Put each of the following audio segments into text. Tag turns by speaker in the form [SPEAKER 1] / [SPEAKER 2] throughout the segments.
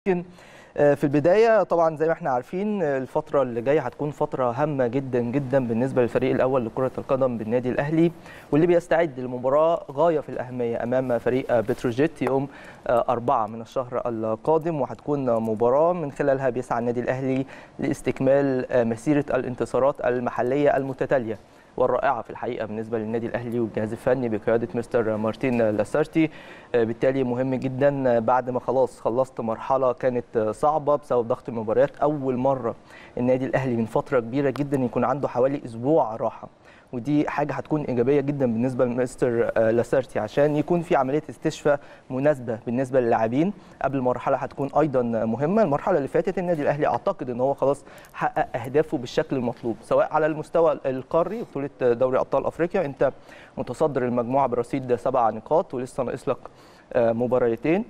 [SPEAKER 1] يمكن في البدايه طبعا زي ما احنا عارفين الفتره اللي جايه هتكون فتره هامه جدا جدا بالنسبه للفريق الاول لكره القدم بالنادي الاهلي واللي بيستعد لمباراه غايه في الاهميه امام فريق بتروجيت يوم أربعة من الشهر القادم وهتكون مباراه من خلالها بيسعى النادي الاهلي لاستكمال مسيره الانتصارات المحليه المتتاليه والرائعه في الحقيقه بالنسبه للنادي الاهلي والجهاز الفني بقياده مستر مارتين لاسارتي بالتالي مهم جدا بعد ما خلاص خلصت مرحله كانت صعبه بسبب ضغط المباريات اول مره النادي الاهلي من فتره كبيره جدا يكون عنده حوالي اسبوع راحه ودي حاجه هتكون ايجابيه جدا بالنسبه لمستر لاسارتي عشان يكون في عمليه استشفاء مناسبه بالنسبه للاعبين قبل المرحله هتكون ايضا مهمه المرحله اللي فاتت النادي الاهلي اعتقد ان هو خلاص حقق اهدافه بالشكل المطلوب سواء على المستوى القاري بطوله دوري ابطال افريقيا انت متصدر المجموعه برصيد سبع نقاط ولسه ناقص لك مباراتين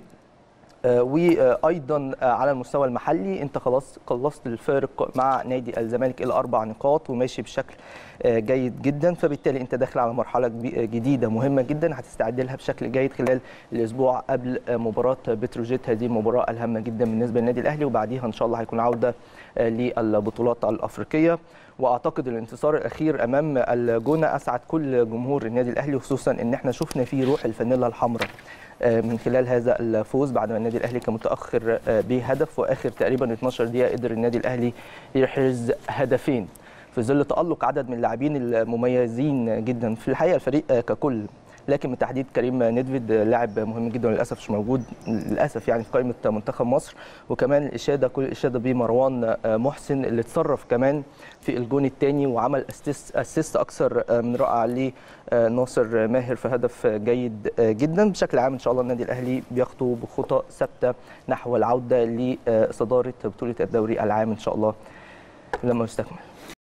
[SPEAKER 1] وايضا على المستوى المحلي انت خلاص خلصت الفارق مع نادي الزمالك الى اربع نقاط وماشي بشكل جيد جدا فبالتالي انت داخل على مرحله جديده مهمه جدا هتستعد لها بشكل جيد خلال الاسبوع قبل مباراه بتروجيت هذه المباراه الهامه جدا بالنسبه للنادي الاهلي وبعديها ان شاء الله هيكون عوده للبطولات الافريقيه واعتقد الانتصار الاخير امام الجونه اسعد كل جمهور النادي الاهلي خصوصا ان احنا شفنا فيه روح الفانيلا الحمراء من خلال هذا الفوز بعد ما النادي الاهلي كان متاخر بهدف واخر تقريبا 12 دقيقه قدر النادي الاهلي يحرز هدفين في ظل تالق عدد من اللاعبين المميزين جدا في الحقيقه الفريق ككل لكن بالتحديد كريم ندفيد لاعب مهم جدا للاسف مش موجود للاسف يعني في قائمه منتخب مصر وكمان الاشاده كل الاشاده بمروان محسن اللي اتصرف كمان في الجون الثاني وعمل اسيست اسيست اكثر من رائع لناصر ماهر في هدف جيد جدا بشكل عام ان شاء الله النادي الاهلي بيخطو بخطى ثابته نحو العوده لصداره بطوله الدوري العام ان شاء الله لما يستكمل